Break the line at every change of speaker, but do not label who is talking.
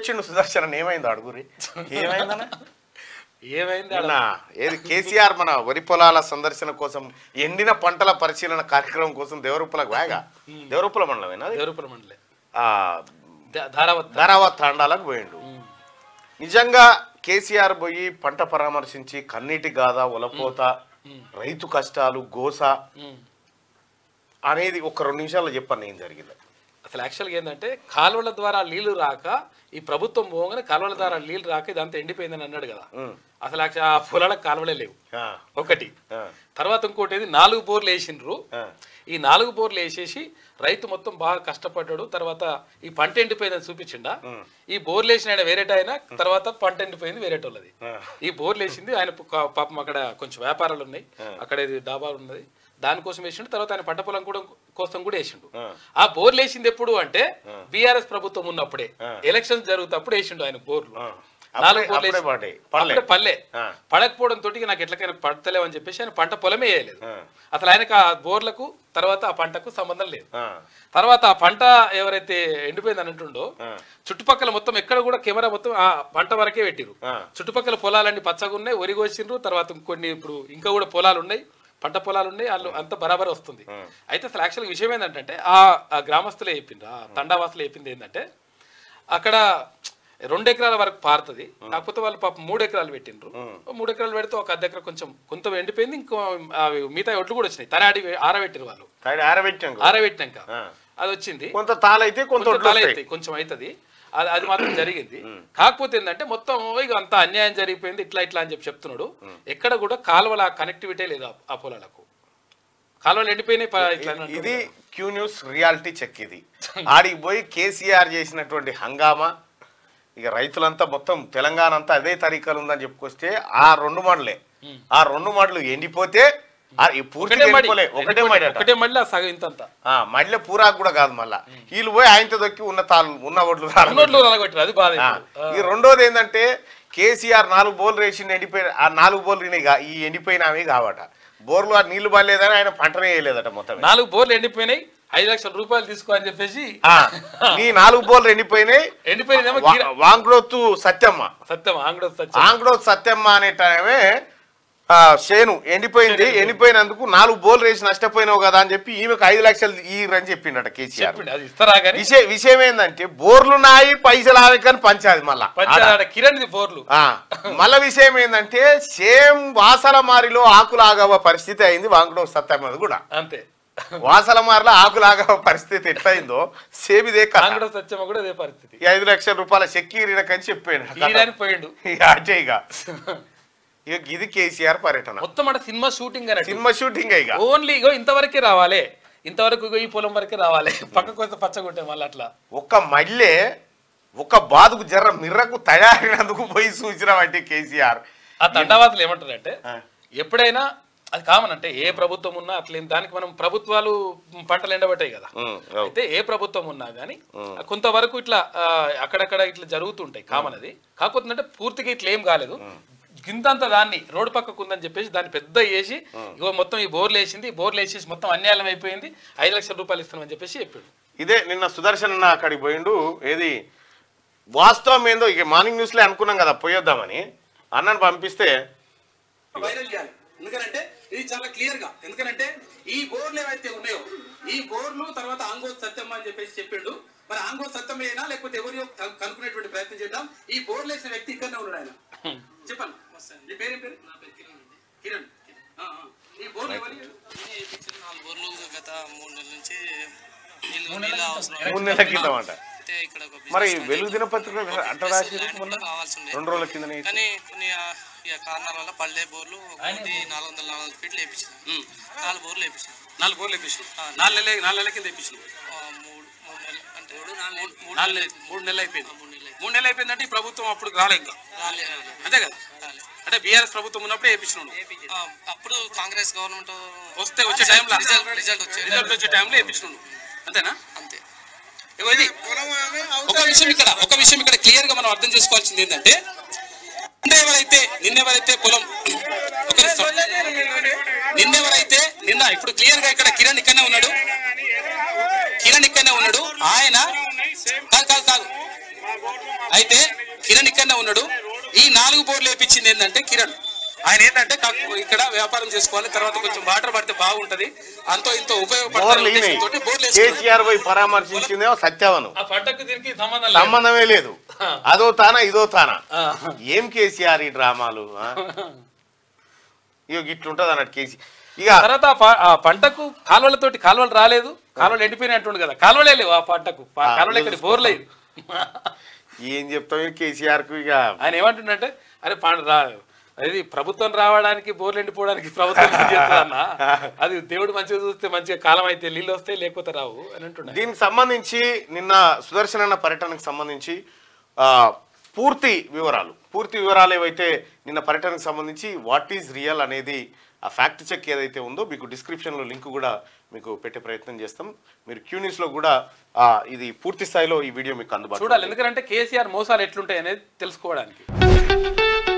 వచ్చిండు సుదర్శన్ ఏమైంది అడుగురి ఏమైందన్న
ఏమైంది
నిన్న ఏది కేసీఆర్ మన వరి పొలాల సందర్శన కోసం ఎండిన పంటల పరిశీలన కార్యక్రమం కోసం దేవరూపలకు వేగా దేవరూపల మండలమేనా అది?
దేవరూపురం మండలే
ఆ
ద- ధారావత్
ధారావత్ తాండాలకు పోయిండు నిజంగా కేసీఆర్ పోయి పంట పరామర్శించి కన్నీటి గాథ ఒలపోత రైతు కష్టాలు గోస
ఉమ్.
అనేది ఒక రెండు నిమిషాల్లో చెప్పాను ఏం జరిగింది
అసలు యాక్చువల్గా ఏంటంటే కాలువల ద్వారా నీళ్లు రాక ఈ ప్రభుత్వం పోగానే కాలువల ద్వారా నీళ్లు రాక ఇదంతా ఎండిపోయిందని అన్నాడు కదా
ఉమ్.
అసలు యాక్చువల్ ఆ పొలాలకు కాలువలే లేవు
ఆ,
ఒకటి
ఆ,
తర్వాత ఇంకోటి ఏది నాలుగు బోర్లు వేసిండ్రు
ఆ.
ఈ నాలుగు బోర్లు వేసేసి రైతు మొత్తం బాగా కష్టపడ్డాడు తర్వాత ఈ పంట ఎండిపోయిందని చూపించిండా ఈ బోర్లు వేసిన ఆయన వేరేట ఆయన తర్వాత పంట ఎండిపోయింది వేరేటోళ్ళది
ఆ.
ఈ బోర్లు వేసింది ఆయన ప- పాపం అక్కడ కొంచెం వ్యాపారాలు ఉన్నాయి అక్కడ ఇది డాబాలు ఉన్నది దానికోసం వేసిండు తర్వాత ఆయన పంట పొలం కూడా కోసం కూడా వేసిండు
ఆ.
ఆ బోర్లు వేసింది ఎప్పుడు అంటే బీఆర్ఎస్ ప్రభుత్వం ఉన్నప్పుడే ఎలక్షన్స్ జరుగుతప్పుడు వేసిండు ఆయన బోర్లు
ఆ.
నాలుగు
అప్పుడే-
బోర్లు
అప్పుడే
వేసి-
పడ్డాయి. పడలే.
అప్పుడే పల్లె
ఆ.
పడకపోవడం తోటి నాకు ఎట్లకైనా పడతలేవు అని చెప్పేసి ఆయన పంట పొలమే వేయలేదు
ఆ.
అసలు ఆయనకు ఆ బోర్లకు తర్వాత ఆ పంటకు సంబంధం లేదు
ఆ,
తర్వాత ఆ పంట ఎవరైతే ఎండిపోయింది అని అంటుండో
ఆ.
చుట్టుపక్కల మొత్తం ఎక్కడ కూడా కెమెరా మొత్తం ఆ పంట వరకే పెట్టిరు
ఆ.
చుట్టుపక్కల పొలాలన్నీ పచ్చగా ఉన్నాయి వరి కోసిండ్రు తర్వాత కొన్ని ఇప్పుడు ఇంకా కూడా పొలాలు ఉన్నాయి పంట పొలాలు ఉన్నాయి వాళ్ళు అంత బరాబర్ వస్తుంది అయితే అసలు యాక్చువల్ విషయం ఏంటంటే ఆ ఆ గ్రామస్తులే చెప్పిండ్రు ఆ తండావాసులు చెప్పింది ఏంటంటే అక్కడ రెండు ఎకరాల వరకు పారుతుంది కాకపోతే వాళ్ళు పాపం మూడు ఎకరాలు పెట్టిండ్రు మూడు ఎకరాలు పెడితే ఒక అర్ధ ఎకరా కొంచెం కొంత ఎండిపోయింది ఇంకో అవి మిగతా ఒడ్లు కూడా వచ్చినాయి తరాడి ఆరబెట్టిరు వాళ్ళు
తాడి ఆరబెట్టాం కదా.
ఆరబెట్టినాక
ఆ.
అది వచ్చింది
కొంత తాళైతే కొంత
కొంచెం
ఒడ్లు
తల
వస్తాయి.
ఎత్తాయి, కొంచెం అవుతుంది అది అది మాత్రం జరిగింది కాకపోతే ఏంటంటే మొత్తం ఇక అంత అన్యాయం జరిగిపోయింది ఇట్లా ఇట్లా అని చెప్పి చెప్తున్నాడు ఎక్కడ కూడా కాలువల కనెక్టివిటీ లేదు ఆ- ఆ పొలాలకు కాలువలు ఎండిపోయినాయి ప- ఇట్లా అని అంటున్నారు.
ఇది క్యూ న్యూస్ రియాలిటీ చెక్ ఇది ఆడికి పోయి కేసీఆర్ చేసినటువంటి హంగామా ఇక రైతులంతా మొత్తం తెలంగాణ అంతా అదే తరీకాలు ఉందని చెప్పుకొస్తే ఆ రెండు మడలే ఆ రెండు మడలు ఎండిపోతే ఆ ఈ పూర్తిగా
ఒకటే మడి
ఎండిపోలే ఒకటే మడి అట.
ఒకటే మడి ఆ సగం ఇంతంత
ఆ మడిలో పూరాకు కూడా కాదు మళ్ళా వీళ్ళు పోయి ఆయనతో దొక్కి ఉన్న తాళ్ళు ఉన్న ఒడ్లు రాళ్ళు
నోట్లు నలగొట్టారు అది బాధ
ఆ,
ఇప్పుడు.
ఈ రెండోది ఏంటంటే కేసీఆర్ నాలుగు బోర్లు వేసి ఎండిపోయిన ఆ నాలుగు బోర్లు ఈయన కా- ఈ ఎండిపోయినవి కావట బోర్లు ఆ నీళ్లు బాగాలేదని ఆయన పంటనే వేయలేదట మొత్తం
నాలుగు బోర్లు ఎండిపోయినాయి ఐదు లక్షల రూపాయలు తీసుకో అని చెప్పేసి
ఆ, నీ నాలుగు బోర్లు ఎండిపోయినాయి
ఎండిపోయినేమో
వా-
గిర-
వాంగ్డోతు సత్యమ్మ
సత్యం ఆంగ్ల సత్యం
ఆంగ్డోతు సత్యమ్మ అనేటమే ఆ, శేను ఎండిపోయింది ఎండిపోయినందుకు నాలుగు బోర్లు వేసి నష్టపోయినావు కదా అని చెప్పి ఈమెకు ఐదు లక్షలు ఇయ్యరని చెప్పిండట కేసీఆర్
చెప్పిండు అది ఇస్తారా కానీ
విషయం విషయం ఏంటంటే బోర్లు నాయి పైసలు ఆమె కానీ పంచాది మళ్ళా
పంచాడ కిరణ్ ది బోర్లు
ఆ, మళ్ళా విషయం ఏంటంటే సేమ్ వాసల మారిలో ఆకులాగవ పరిస్థితి అయింది వాంకుడో సత్యమ్మది కూడా
అంతే
వాసల మారిలో ఆకులాగవ పరిస్థితి ఎట్లయిందో సేమ్ ఇదే కథ.
ఆంగ్ల సత్యమ కూడా అదే పరిస్థితి
ఈ ఐదు లక్షల రూపాయల చెక్కీరినకని చెప్పాను
ఈయనని పోయిండు
ఇక అటే ఇక ఇక ఇది కేసీఆర్ పర్యటన
మొత్తం అంటే సినిమా షూటింగ్ అన్నట్టు
సినిమా షూటింగ్ ఇక
ఓన్లీ ఇగో ఇంతవరకే రావాలి ఇంతవరకు ఇగో ఈ పొలం వరకే రావాలి పక్కకు వస్తే పచ్చగొట్టే మళ్ళీ అట్లా
ఒక మళ్ళీ ఒక బాదుకు జర్ర మిర్రకు తయారైనందుకు పోయి సూచన అంటే కేసీఆర్
ఆ తండావాదులు ఏమంటారంటే
ఆ.
ఎప్పుడైనా అది కామన్ అంటే ఏ ప్రభుత్వం ఉన్నా అట్లేం దానికి మనం ప్రభుత్వాలు పంటలు ఎండబట్టాయి కదా
ఉమ్, అవు.
అయితే ఏ ప్రభుత్వం ఉన్నా కానీ కొంతవరకు ఇట్లా ఆ, అక్కడక్కడ ఇట్లా జరుగుతుంటాయి కామన్ అది కాకపోతే అంటే పూర్తిగా ఇట్లా ఏం కాలేదు గింతంత దాన్ని రోడ్డు పక్కకు ఉందని చెప్పేసి దాన్ని పెద్ద వేసి ఇగో మొత్తం ఈ బోర్లు వేసింది ఈ బోర్లు వేసేసి మొత్తం అన్యాయం అయిపోయింది ఐదు లక్షల రూపాయలు ఇస్తున్నామని చెప్పేసి చెప్పాడు
ఇదే నిన్న సుదర్శన్ అన్న అక్కడికి పోయిండు ఏది వాస్తవం ఏందో ఇక మార్నింగ్ న్యూస్ లో అనుకున్నాం కదా పోయొద్దామని అన్నను పంపిస్తే
వైరల్ చేయాలి ఎందుకంటే ఇది చాలా క్లియర్ గా ఎందుకంటే ఈ బోర్లు ఏవైతే ఉన్నాయో ఈ బోర్లు తర్వాత ఆంగో సత్యమ్మ అని చెప్పేసి చెప్పిండు మరి ఆంగో సత్యమేనా లేకపోతే ఎవరియో కను- కనుక్కునేటువంటి ప్రయత్నం చేద్దాం ఈ బోర్లు వేసిన వ్యక్తి ఇక్కడనే ఉన్నాడు ఆయన చెప్పండి నీ పేరు పేరు కిరణ్ ఆ, ఆ. ఈ బోర్లు ఎవరి
నాలుగు బోర్లు గత మూడు నెలల నుంచి నీళ్ళు నీళ్ళు అవసరం
మూడు నెలల క్రితం అంట
అయితే ఇక్కడ ఒక
మరి
business
వెలుగు దినపత్రిక అట్లా రాసి
ల్యాండ్ కూడా కావాల్సి ఉండే
రెండు రోజుల కింద
కానీ కొన్ని ఆ, ఇక కారణాల వల్ల పల్లె బోర్లు ఒకటి నాలుగు వందల నాలుగు వందల ఫీట్లు వేపించిన నాలుగు బోర్లు వేపించిన
నాలుగు బోర్లు వేపించు నాలుగు నెలల నాలుగు నెలల కింద వేపించు
మూడు మూడు నెలలు అంటే మూడు మూడు
నాలుగు నెలలు మూడు నెలలు అయిపోయింది
మూడు నెలలు
మూడు నెలలు అయిపోయిందంటే ఈ ప్రభుత్వం అప్పుడు రాలే ఇంకా
రాలే రాలే.
అంతే కదా అంటే బీఆర్ఎస్ ప్రభుత్వం ఉన్నప్పుడే వేపించినాడు
ఆ, అప్పుడు కాంగ్రెస్ గవర్నమెంట్
వస్తే వచ్చే టైంలో
రిజల్ట్ రిజల్ట్ వచ్చేది
రిజల్ట్ వచ్చే టైంలో వేపించినాడు అంతేనా
అంతే
ఇగో ఇది ఒక విషయం ఇక్కడ ఒక విషయం ఇక్కడ క్లియర్ గా మనం అర్థం చేసుకోవాల్సింది ఏంటంటే నిన్నెవరైతే నిన్నెవరైతే పొలం ఒక నిమిషం. నిన్నెవరైతే నిన్న ఇప్పుడు క్లియర్ గా ఇక్కడ కిరణ్ ఇక్కడనే ఉన్నాడు కిరణ్ ఇక్కడనే ఉన్నాడు ఆయన కాదు కాదు కాదు అయితే కిరణ్ ఇక్కడనే ఉన్నాడు ఈ నాలుగు బోర్లు వేపించింది ఏంటంటే కిరణ్ ఆయన ఏంటంటే కాకు- ఇక్కడ వ్యాపారం చేసుకోవాలి తర్వాత కొంచెం వాటర్ పడితే బాగుంటది అంతో ఇంతో
బోర్లు
ఉపయోగపడుతుంది
ఈయనయి.
బోర్లు వేసుకున్నాడు.
కేసీఆర్ పోయి పరామర్శించిందేమో సత్యవను
ఆ పంటకు దీనికి సంబంధం లేదు
సంబంధమే లేదు అదో తానా ఇదో తానా
ఆ.
ఏం కేసీఆర్ ఈ డ్రామాలు ఆ? ఇగో ఇట్లుంటది అన్నట్టు కేసీ ఇక
తర్వాత ఆ ప- ఆ పంటకు కాలువలతోటి కాలువలు రాలేదు కాలువలు ఎండిపోయినాయి అంటుండు కదా కాలువలే లేవు ఆ పంటకు ప-
ఆ,
కాలువలు ఇక్కడ బోర్ లేదు
ఏం చెప్తాం కేసీఆర్ కు ఇక
ఆయన ఏమంటుండంటే అరే పంట రా అది ప్రభుత్వం రావడానికి బోర్లు ఎండిపోవడానికి ప్రభుత్వం ఏం చేస్తుందన్నా అది దేవుడు మంచిగా చూస్తే మంచిగా కాలం అయితే నీళ్ళు వస్తే లేకపోతే రావు అని అంటుండే
దీనికి సంబంధించి నిన్న సుదర్శన్ అన్న పర్యటనకు సంబంధించి ఆ, పూర్తి వివరాలు పూర్తి వివరాలు ఏవైతే నిన్న పర్యటనకు సంబంధించి వాట్ ఈజ్ రియల్ అనేది ఆ ఫ్యాక్ట్ చెక్ ఏదైతే ఉందో మీకు డిస్క్రిప్షన్లో లింక్ కూడా మీకు పెట్టే ప్రయత్నం చేస్తాం మీరు క్యూనిస్లో కూడా ఆ, ఇది పూర్తి స్థాయిలో ఈ వీడియో మీకు అందుబాటులో
చూడాలి ఎందుకంటే కేసీఆర్ మోసాలు ఎట్లుంటాయి అనేది తెలుసుకోవడానికి